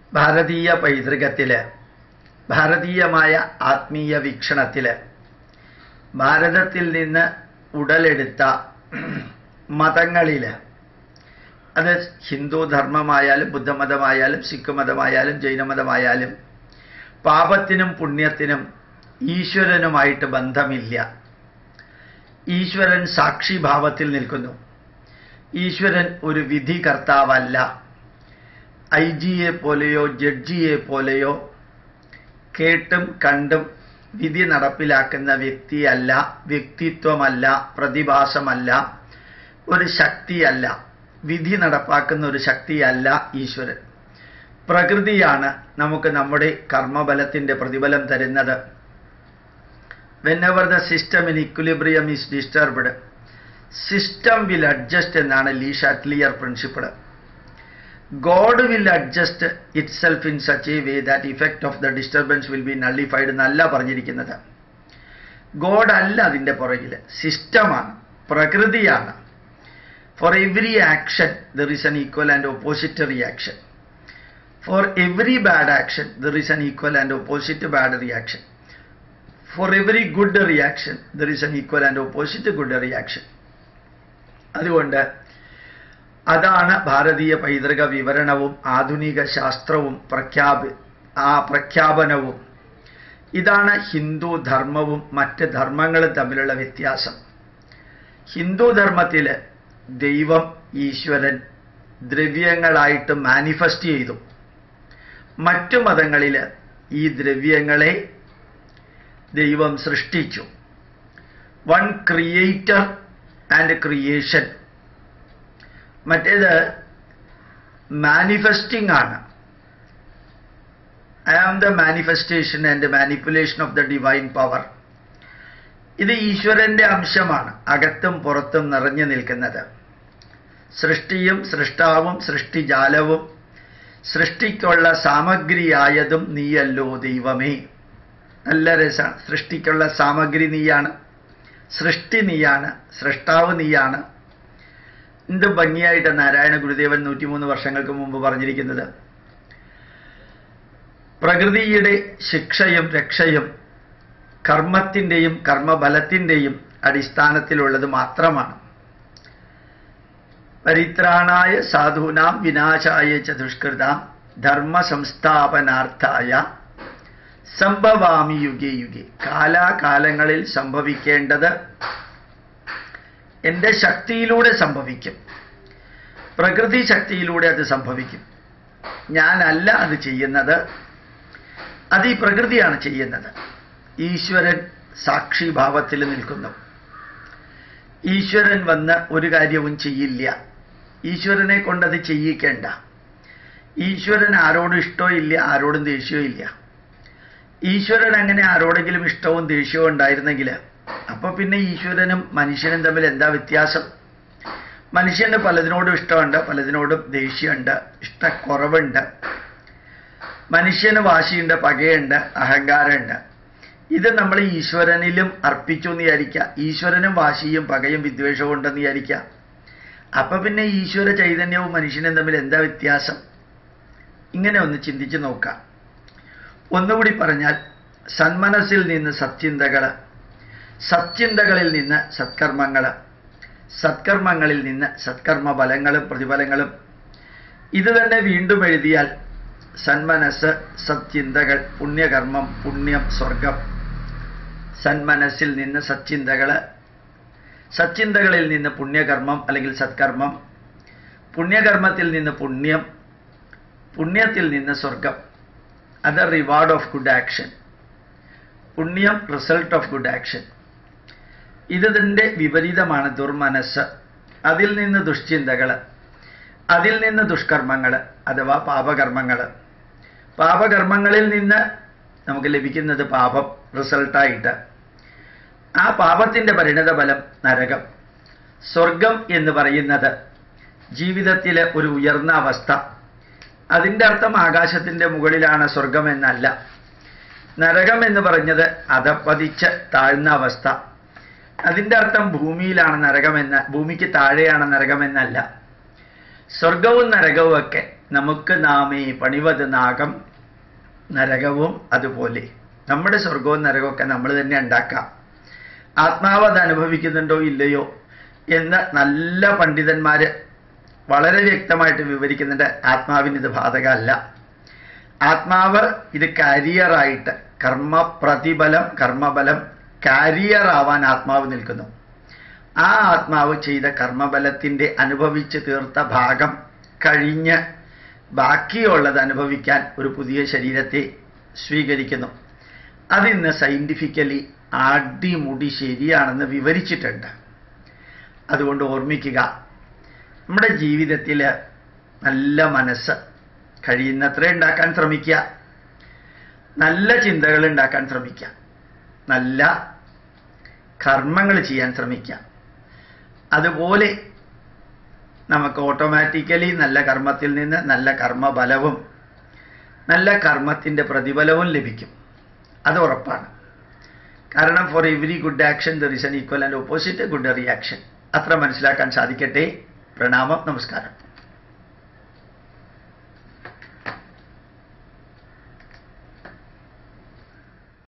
ഭാരതീയ പൈതൃകത്തില് ഭാരതീയമായ ആത്മീയ വീക്ഷണത്തില് ഭാരതത്തിൽ നിന്ന് ഉടലെടുത്ത മതങ്ങളില് അത് ഹിന്ദു ധർമ്മമായാലും ബുദ്ധമതമായാലും സിഖ് മതമായാലും ജൈനമതമായാലും പാപത്തിനും പുണ്യത്തിനും ഈശ്വരനുമായിട്ട് ബന്ധമില്ല ഈശ്വരൻ സാക്ഷിഭാവത്തിൽ നിൽക്കുന്നു ഈശ്വരൻ ഒരു വിധി കർത്താവല്ല ഐ ജിയെ പോലെയോ ജഡ്ജിയെ പോലെയോ കേട്ടും കണ്ടും വിധി നടപ്പിലാക്കുന്ന വ്യക്തിയല്ല വ്യക്തിത്വമല്ല പ്രതിഭാസമല്ല ഒരു ശക്തിയല്ല വിധി നടപ്പാക്കുന്ന ഒരു ശക്തിയല്ല ഈശ്വരൻ പ്രകൃതിയാണ് നമുക്ക് നമ്മുടെ കർമ്മബലത്തിന്റെ പ്രതിഫലം തരുന്നത് whenever the system in equilibrium is disturbed system will adjust എന്നാണ് ലീഷ clear principle God will adjust itself in such a way that effect of the disturbance will be nullified എന്നല്ല പറഞ്ഞിരിക്കുന്നത് ഗോഡ് അല്ല അതിൻ്റെ പുറകിൽ സിസ്റ്റമാണ് പ്രകൃതിയാണ് for every action there is an equal and opposite reaction for every bad action there is an equal and opposite bad reaction for every good reaction there is an equal and opposite good reaction അതുകൊണ്ട് അതാണ് ഭാരതീയ പൈതൃക വിവരണവും ആധുനിക ശാസ്ത്രവും പ്രഖ്യാപി ആ പ്രഖ്യാപനവും ഇതാണ് ഹിന്ദു ധർമ്മവും മറ്റ് ധർമ്മങ്ങളും തമ്മിലുള്ള വ്യത്യാസം ഹിന്ദു ധർമ്മത്തിൽ ദൈവം ഈശ്വരൻ ദ്രവ്യങ്ങളായിട്ട് മാനിഫെസ്റ്റ് ചെയ്തു മറ്റു മതങ്ങളിൽ ഈ ദ്രവ്യങ്ങളെ ദൈവം സൃഷ്ടിച്ചു വൺ ക്രിയേറ്റർ ആൻഡ് ക്രിയേഷൻ മറ്റേത് മാനിഫെസ്റ്റിംഗ് ആണ് I am the manifestation and manipulation of the divine power ഇത് ഈശ്വരന്റെ അംശമാണ് അകത്തും പുറത്തും നിറഞ്ഞു നിൽക്കുന്നത് സൃഷ്ടിയും സൃഷ്ടാവും സൃഷ്ടിജാലവും സൃഷ്ടിക്കുള്ള സാമഗ്രിയായതും നീയല്ലോ ദൈവമേ നല്ല രസമാണ് സൃഷ്ടിക്കുള്ള സാമഗ്രി നീയാണ് സൃഷ്ടി നീയാണ് സൃഷ്ടാവ് നീയാണ് എന്ത് ഭംഗിയായിട്ട് നാരായണ ഗുരുദേവൻ നൂറ്റിമൂന്ന് വർഷങ്ങൾക്ക് മുമ്പ് പറഞ്ഞിരിക്കുന്നത് പ്രകൃതിയുടെ ശിക്ഷയും രക്ഷയും കർമ്മത്തിൻ്റെയും കർമ്മബലത്തിൻ്റെയും അടിസ്ഥാനത്തിലുള്ളത് മാത്രമാണ് പരിത്രാണായ സാധൂനാം വിനാശായ ച ദുഷ്കൃതാം ധർമ്മ സംസ്ഥാപനാർത്ഥായ സംഭവാമി യുഗേ യുഗേ കാലാകാലങ്ങളിൽ സംഭവിക്കേണ്ടത് എൻ്റെ ശക്തിയിലൂടെ സംഭവിക്കും പ്രകൃതി ശക്തിയിലൂടെ അത് സംഭവിക്കും ഞാനല്ല അത് ചെയ്യുന്നത് അത് ഈ പ്രകൃതിയാണ് ചെയ്യുന്നത് ഈശ്വരൻ സാക്ഷിഭാവത്തിൽ നിൽക്കുന്നു ഈശ്വരൻ വന്ന് ഒരു കാര്യവും ചെയ്യില്ല ഈശ്വരനെ കൊണ്ടത് ചെയ്യിക്കേണ്ട ഈശ്വരൻ ആരോടും ഇഷ്ടവും ഇല്ല ആരോടും ദേഷ്യവും ഇല്ല ഈശ്വരൻ അങ്ങനെ ആരോടെങ്കിലും ഇഷ്ടവും ദേഷ്യവും ഉണ്ടായിരുന്നെങ്കിൽ അപ്പൊ പിന്നെ ഈശ്വരനും മനുഷ്യനും തമ്മിൽ എന്താ വ്യത്യാസം മനുഷ്യന് പലതിനോടും ഇഷ്ടമുണ്ട് പലതിനോടും ദേഷ്യമുണ്ട് ഇഷ്ടക്കുറവുണ്ട് മനുഷ്യന് വാശിയുണ്ട് പകയുണ്ട് അഹങ്കാരമുണ്ട് ഇത് നമ്മൾ ഈശ്വരനിലും അർപ്പിച്ചു എന്ന് വിചാരിക്കുക ഈശ്വരനും വാശിയും പകയും വിദ്വേഷവും ഉണ്ടെന്ന് വിചാരിക്കുക അപ്പൊ പിന്നെ ഈശ്വര ചൈതന്യവും മനുഷ്യനും തമ്മിൽ എന്താ വ്യത്യാസം ഇങ്ങനെ ഒന്ന് ചിന്തിച്ചു നോക്കാം ഒന്നുകൂടി പറഞ്ഞാൽ സന്മനസ്സിൽ നിന്ന് സച്ചിന്തകള് സച്ചിന്തകളിൽ നിന്ന് സത്കർമ്മങ്ങള് സത്കർമ്മങ്ങളിൽ നിന്ന് സത്കർമ്മ ഫലങ്ങളും പ്രതിഫലങ്ങളും ഇത് തന്നെ വീണ്ടും എഴുതിയാൽ സന്മനസ് സച്ചിന്തകൾ പുണ്യകർമ്മം പുണ്യം സ്വർഗം സന്മനസ്സിൽ നിന്ന് സച്ചിന്തകള് സച്ചിന്തകളിൽ നിന്ന് പുണ്യകർമ്മം അല്ലെങ്കിൽ സത്കർമ്മം പുണ്യകർമ്മത്തിൽ നിന്ന് പുണ്യം പുണ്യത്തിൽ നിന്ന് സ്വർഗം അത് റിവാർഡ് ഓഫ് ഗുഡ് ആക്ഷൻ പുണ്യം റിസൾട്ട് ഓഫ് ഗുഡ് ആക്ഷൻ ഇതിൻ്റെ വിപരീതമാണ് ദുർമനസ് അതിൽ നിന്ന് ദുഷ്ചിന്തകൾ അതിൽ നിന്ന് ദുഷ്കർമ്മങ്ങൾ അഥവാ പാപകർമ്മങ്ങൾ പാപകർമ്മങ്ങളിൽ നിന്ന് നമുക്ക് ലഭിക്കുന്നത് പാപം റിസൾട്ടായിട്ട് ആ പാപത്തിൻ്റെ പരിണത ഫലം നരകം സ്വർഗം എന്ന് പറയുന്നത് ജീവിതത്തിലെ ഒരു ഉയർന്ന അവസ്ഥ അതിൻ്റെ അർത്ഥം ആകാശത്തിൻ്റെ മുകളിലാണ് സ്വർഗം എന്നല്ല നരകം എന്ന് പറഞ്ഞത് അധപ്പതിച്ച് താഴ്ന്ന അവസ്ഥ അതിൻ്റെ അർത്ഥം ഭൂമിയിലാണ് നരകമെന്ന് ഭൂമിക്ക് താഴെയാണ് നരകമെന്നല്ല സ്വർഗവും നരകവും ഒക്കെ നമുക്ക് നാമേ പണിവത് നാഗം നരകവും അതുപോലെ നമ്മുടെ സ്വർഗവും നരകവും ഒക്കെ നമ്മൾ തന്നെ ഉണ്ടാക്കാം ആത്മാവ് അത് അനുഭവിക്കുന്നുണ്ടോ ഇല്ലയോ എന്ന് നല്ല പണ്ഡിതന്മാര് വളരെ വ്യക്തമായിട്ട് വിവരിക്കുന്നുണ്ട് ആത്മാവിന് ഇത് ബാധകമല്ല ആത്മാവ് ഇത് കാരിയറായിട്ട് കർമ്മ പ്രതിഫലം കർമ്മബലം കാരിയർ ആവാൻ ആത്മാവ് നിൽക്കുന്നു ആ ആത്മാവ് ചെയ്ത കർമ്മബലത്തിൻ്റെ അനുഭവിച്ച് തീർത്ത ഭാഗം കഴിഞ്ഞ് ബാക്കിയുള്ളത് അനുഭവിക്കാൻ ഒരു പുതിയ ശരീരത്തെ സ്വീകരിക്കുന്നു അതിന്ന് സയൻറ്റിഫിക്കലി അടിമുടി ശരിയാണെന്ന് വിവരിച്ചിട്ടുണ്ട് അതുകൊണ്ട് ഓർമ്മിക്കുക നമ്മുടെ ജീവിതത്തിൽ നല്ല മനസ്സ് കഴിയുന്നത്ര ഉണ്ടാക്കാൻ ശ്രമിക്കുക നല്ല ചിന്തകൾ ഉണ്ടാക്കാൻ ശ്രമിക്കുക നല്ല കർമ്മങ്ങൾ ചെയ്യാൻ ശ്രമിക്കുക അതുപോലെ നമുക്ക് ഓട്ടോമാറ്റിക്കലി നല്ല കർമ്മത്തിൽ നിന്ന് നല്ല കർമ്മബലവും നല്ല കർമ്മത്തിൻ്റെ പ്രതിഫലവും ലഭിക്കും അത് ഉറപ്പാണ് കാരണം for every good action there is an equal and opposite good reaction അത്ര മനസ്സിലാക്കാൻ സാധിക്കട്ടെ പ്രണാമം നമസ്കാരം